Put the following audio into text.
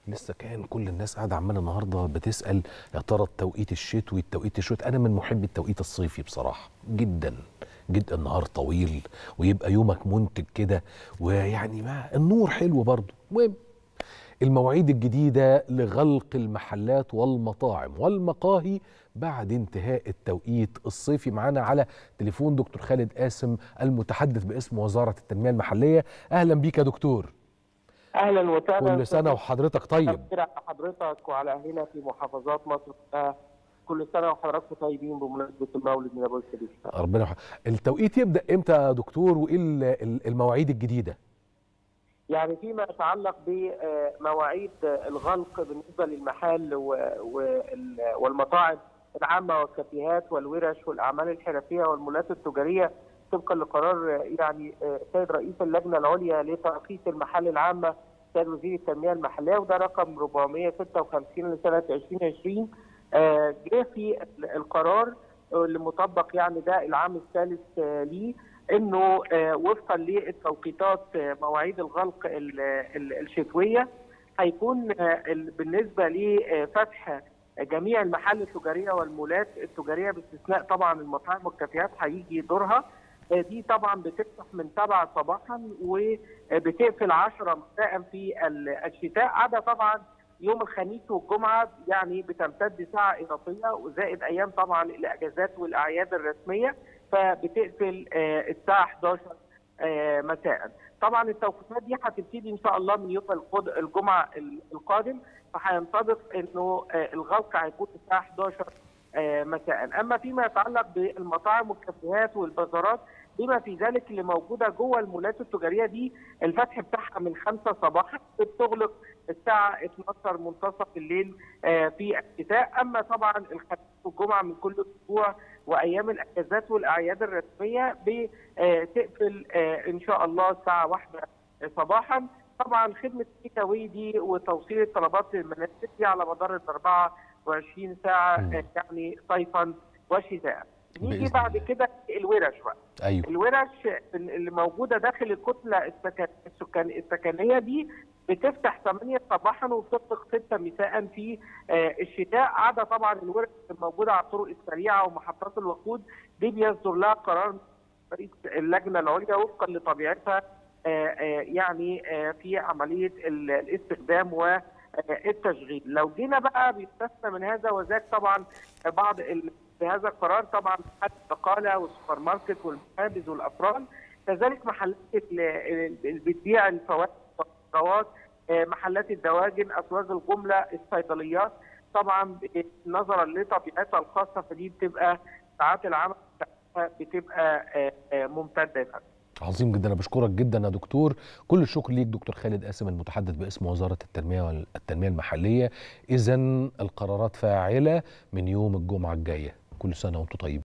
لسه كان كل الناس قاعده عماله النهارده بتسال يا ترى التوقيت الشتوي التوقيت الشتوي انا من محبي التوقيت الصيفي بصراحه جدا جدا النهار طويل ويبقى يومك منتج كده ويعني ما النور حلو برضه المهم المواعيد الجديده لغلق المحلات والمطاعم والمقاهي بعد انتهاء التوقيت الصيفي معانا على تليفون دكتور خالد قاسم المتحدث باسم وزاره التنميه المحليه اهلا بيك يا دكتور اهلا وسهلا كل سنه وحضرتك طيب على حضرتك وعلى اهلنا في محافظات مصر كلها كل سنه وحضراتكم طيبين بمناسبه المولد من ابو الشريف ربنا يح... التوقيت يبدا امتى يا دكتور وايه المواعيد الجديده يعني فيما يتعلق بمواعيد الغلق بالنسبه للمحال والمطاعم العامه والكافيهات والورش والاعمال الحرفيه والمولات التجاريه طبقا لقرار يعني سيد رئيس اللجنه العليا لترخيص المحال العامه سيد وزير التنميه المحليه وده رقم 456 لسنه 2020 جه في القرار اللي مطبق يعني ده العام الثالث ليه انه وفقا للتوقيتات مواعيد الغلق الشتويه هيكون بالنسبه لفتح جميع المحال التجاريه والمولات التجاريه باستثناء طبعا المطاعم والكافيهات هيجي دورها دي طبعا بتفتح من 7 صباحا وبتقفل 10 مساء في الشتاء عدا طبعا يوم الخميس والجمعه يعني بتمتد ساعه اضافيه وزائد ايام طبعا الاجازات والاعياد الرسميه فبتقفل الساعه 11 مساء. طبعا التوقيتات دي هتبتدي ان شاء الله من يوم الجمعه القادم فهينطبق انه الغلق هيكون الساعه 11 مساء اما فيما يتعلق بالمطاعم والكافيهات والبازارات بما في ذلك اللي موجوده جوه المولات التجاريه دي الفتح بتاعها من 5 صباحا بتغلق الساعه 12 منتصف الليل في الشتاء اما طبعا الخميس والجمعه من كل اسبوع وايام الاجازات والاعياد الرسميه بتقفل ان شاء الله الساعه 1 صباحا طبعا خدمه التيك اواي دي وتوصيل الطلبات للمنازل دي على مدار ال 24 ساعه يعني صيفا وشتاء. نيجي بعد كده الورش بقى. ايوه الورش اللي موجوده داخل الكتله السكان السكنيه دي بتفتح 8 صباحا وبتطلق 6 مساء في الشتاء عدا طبعا الورش الموجوده على الطرق السريعه ومحطات الوقود دي بيصدر لها قرار رئيس اللجنه العليا وفقا لطبيعتها يعني في عمليه الاستخدام والتشغيل لو جينا بقى بيستثنى من هذا وذاك طبعا بعض في هذا القرار طبعا محلات البقاله والسوبر ماركت والمخابز والافران كذلك محلات اللي بتبيع الفواكه والخضروات محلات الدواجن اسواق الجمله الصيدليات طبعا نظرا لطبيعتها الخاصه فدي بتبقى ساعات العمل بتبقى ممتده عظيم جدا انا بشكرك جدا يا دكتور كل الشكر ليك دكتور خالد قاسم المتحدث باسم وزاره التنميه والتنميه المحليه اذا القرارات فاعله من يوم الجمعه الجايه كل سنه وانتم طيبين